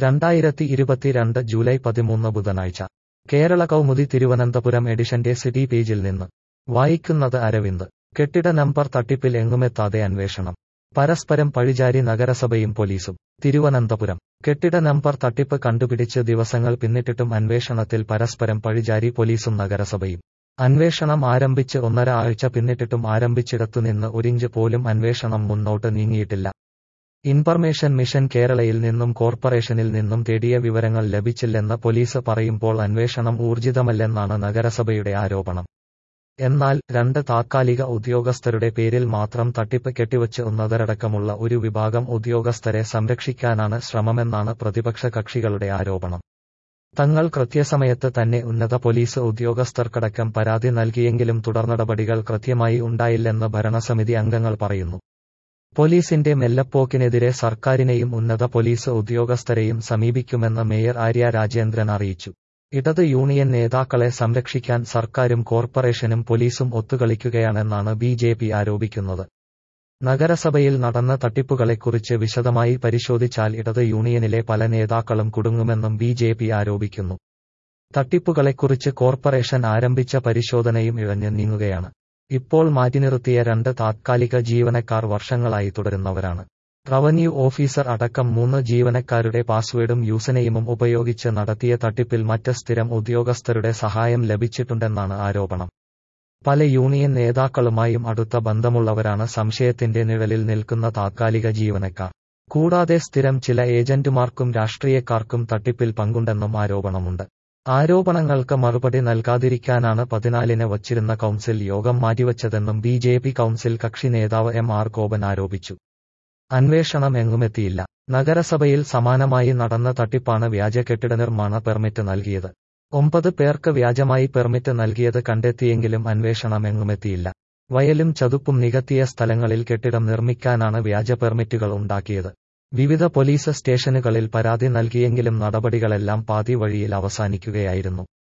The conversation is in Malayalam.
രണ്ടായിരത്തി ഇരുപത്തിരണ്ട് ജൂലൈ പതിമൂന്ന് ബുധനാഴ്ച കേരള കൗമുദി തിരുവനന്തപുരം എഡിഷന്റെ സിറ്റി പേജിൽ നിന്ന് വായിക്കുന്നത് അരവിന്ദ് കെട്ടിട നമ്പർ തട്ടിപ്പിൽ എങ്ങുമെത്താതെ അന്വേഷണം പരസ്പരം പഴിചാരി നഗരസഭയും പോലീസും തിരുവനന്തപുരം കെട്ടിട നമ്പർ തട്ടിപ്പ് കണ്ടുപിടിച്ച് ദിവസങ്ങൾ പിന്നിട്ടിട്ടും അന്വേഷണത്തിൽ പരസ്പരം പഴിചാരി പോലീസും നഗരസഭയും അന്വേഷണം ആരംഭിച്ച് ഒന്നര ആഴ്ച പിന്നിട്ടിട്ടും ആരംഭിച്ചിടത്തുനിന്ന് ഒരിഞ്ച് പോലും അന്വേഷണം മുന്നോട്ട് നീങ്ങിയിട്ടില്ല ഇൻഫർമേഷൻ മിഷൻ കേരളയിൽ നിന്നും കോർപ്പറേഷനിൽ നിന്നും തേടിയ വിവരങ്ങൾ ലഭിച്ചില്ലെന്ന് പോലീസ് പറയുമ്പോൾ അന്വേഷണം ഊർജിതമല്ലെന്നാണ് നഗരസഭയുടെ ആരോപണം എന്നാൽ രണ്ട് താത്കാലിക ഉദ്യോഗസ്ഥരുടെ പേരിൽ മാത്രം തട്ടിപ്പ് കെട്ടിവച്ച് ഉന്നതരടക്കമുള്ള ഒരു വിഭാഗം ഉദ്യോഗസ്ഥരെ സംരക്ഷിക്കാനാണ് ശ്രമമെന്നാണ് പ്രതിപക്ഷ കക്ഷികളുടെ ആരോപണം തങ്ങൾ കൃത്യസമയത്ത് തന്നെ ഉന്നത പോലീസ് ഉദ്യോഗസ്ഥർക്കടക്കം പരാതി നൽകിയെങ്കിലും തുടർനടപടികൾ കൃത്യമായി ഉണ്ടായില്ലെന്ന് ഭരണസമിതി അംഗങ്ങൾ പറയുന്നു പോലീസിന്റെ മെല്ലപ്പോക്കിനെതിരെ സർക്കാരിനെയും ഉന്നത പോലീസ് ഉദ്യോഗസ്ഥരെയും സമീപിക്കുമെന്ന് മേയർ ആര്യ രാജേന്ദ്രൻ അറിയിച്ചു ഇടത് യൂണിയൻ നേതാക്കളെ സംരക്ഷിക്കാൻ സർക്കാരും കോർപ്പറേഷനും പോലീസും ഒത്തുകളിക്കുകയാണെന്നാണ് ബി ജെ പി ആരോപിക്കുന്നത് നഗരസഭയിൽ നടന്ന തട്ടിപ്പുകളെക്കുറിച്ച് വിശദമായി പരിശോധിച്ചാൽ ഇടത് യൂണിയനിലെ പല നേതാക്കളും കുടുങ്ങുമെന്നും ബി ജെ പി ആരോപിക്കുന്നു തട്ടിപ്പുകളെക്കുറിച്ച് കോർപ്പറേഷൻ ആരംഭിച്ച പരിശോധനയും ഇഴഞ്ഞു നീങ്ങുകയാണ് ഇപ്പോൾ മാറ്റിനിർത്തിയ രണ്ട് താത്കാലിക ജീവനക്കാർ വർഷങ്ങളായി തുടരുന്നവരാണ് റവന്യൂ ഓഫീസർ അടക്കം മൂന്ന് ജീവനക്കാരുടെ പാസ്വേഡും യൂസനെയിമും ഉപയോഗിച്ച് നടത്തിയ തട്ടിപ്പിൽ മറ്റ് സ്ഥിരം ഉദ്യോഗസ്ഥരുടെ സഹായം ലഭിച്ചിട്ടുണ്ടെന്നാണ് ആരോപണം പല യൂണിയൻ നേതാക്കളുമായും അടുത്ത ബന്ധമുള്ളവരാണ് സംശയത്തിന്റെ നിഴലിൽ നിൽക്കുന്ന താത്കാലിക ജീവനക്കാർ കൂടാതെ സ്ഥിരം ചില ഏജന്റുമാർക്കും രാഷ്ട്രീയക്കാർക്കും തട്ടിപ്പിൽ പങ്കുണ്ടെന്നും ആരോപണമുണ്ട് ആരോപണങ്ങൾക്ക് മറുപടി നൽകാതിരിക്കാനാണ് പതിനാലിന് വച്ചിരുന്ന കൗൺസിൽ യോഗം മാറ്റിവച്ചതെന്നും ബി ജെ പി കൗൺസിൽ കക്ഷി നേതാവ് എം ആർ ഗോപൻ ആരോപിച്ചു അന്വേഷണം എങ്ങുമെത്തിയില്ല നഗരസഭയിൽ സമാനമായി നടന്ന തട്ടിപ്പാണ് വ്യാജ കെട്ടിട നിർമ്മാണ പെർമിറ്റ് നൽകിയത് ഒമ്പത് പേർക്ക് വ്യാജമായി പെർമിറ്റ് നൽകിയത് കണ്ടെത്തിയെങ്കിലും അന്വേഷണം എങ്ങുമെത്തിയില്ല വയലും ചതുപ്പും നികത്തിയ സ്ഥലങ്ങളിൽ കെട്ടിടം നിർമ്മിക്കാനാണ് വ്യാജ പെർമിറ്റുകൾ ഉണ്ടാക്കിയത് വിവിധ പോലീസ് സ്റ്റേഷനുകളിൽ പരാതി നൽകിയെങ്കിലും നടപടികളെല്ലാം പാതി വഴിയിൽ അവസാനിക്കുകയായിരുന്നു